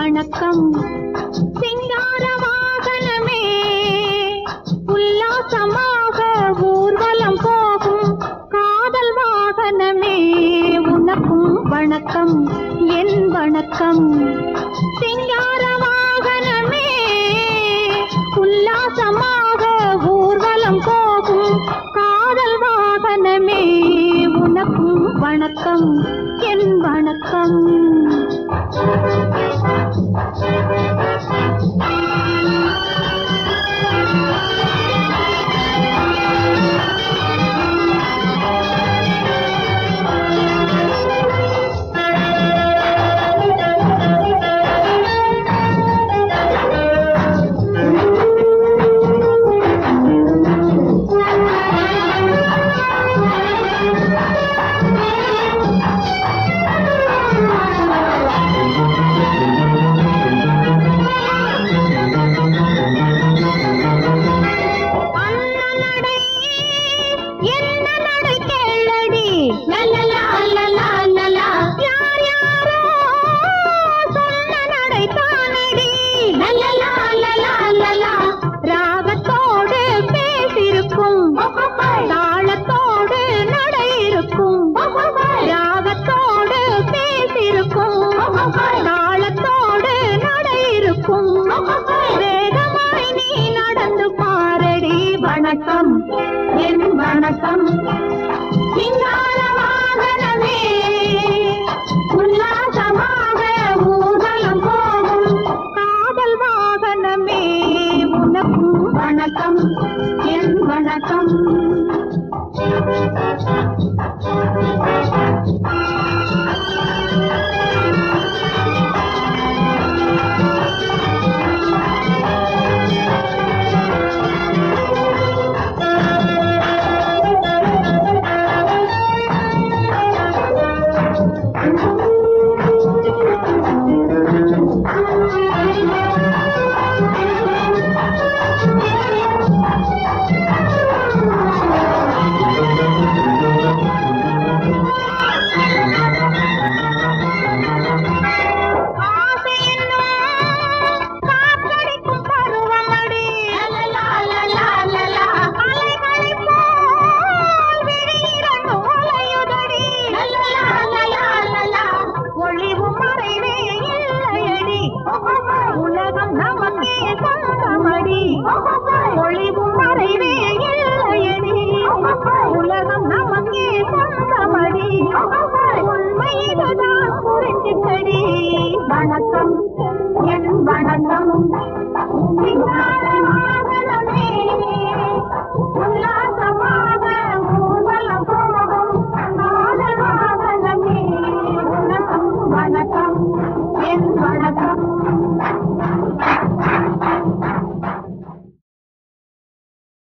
வணக்கம் சிங்கார வாகனமே உல்லாசமாக ஊர்வலம் போகும் காதல் வாகனமே உனக்கும் வணக்கம் என் வணக்கம் சிங்கார வாகனமே உல்லாசமாக ஊர்வலம் போகும் காதல் வாகனமே உனக்கும் வணக்கம் என் வணக்கம் அண்ணனடை என்ன நடை கேளடி லலலா லலா லலா யார் யாரோ சொன்ன நடை தானடி லலலா லலா லலா ராகத்தோடு பேசிருக்கும் தாளத்தோடு நடை இருக்கும் ராகத்தோடு பேசிருக்கும் தாளத்தோடு நடை இருக்கும் வேகமாய் நீ நடந்து பாரடி வணக்கம் என் வணக்கம் சிங்கார வாகனமே உல்லாசமாக ஊர்வலம் போகும் காதல் வாகனமே உனக்கும் வணக்கம் என் வணக்கம் ஆசை என்னும் காற்றடிக்கும் பருவமடி. அலைகளைப் போல் விழி இரண்டும் அலையுதடி. ஒளிவு மறைவே இல்லையடி. உலகம் நமக்கே சொந்தமடி. ஒளிவு மறைவே இல்லையடி. உலகம் நமக்கே சொந்தமடி. உண்மை இதுதான் புரிஞ்சுக்கடி வணக்கம் என் வணக்கம் சிங்கார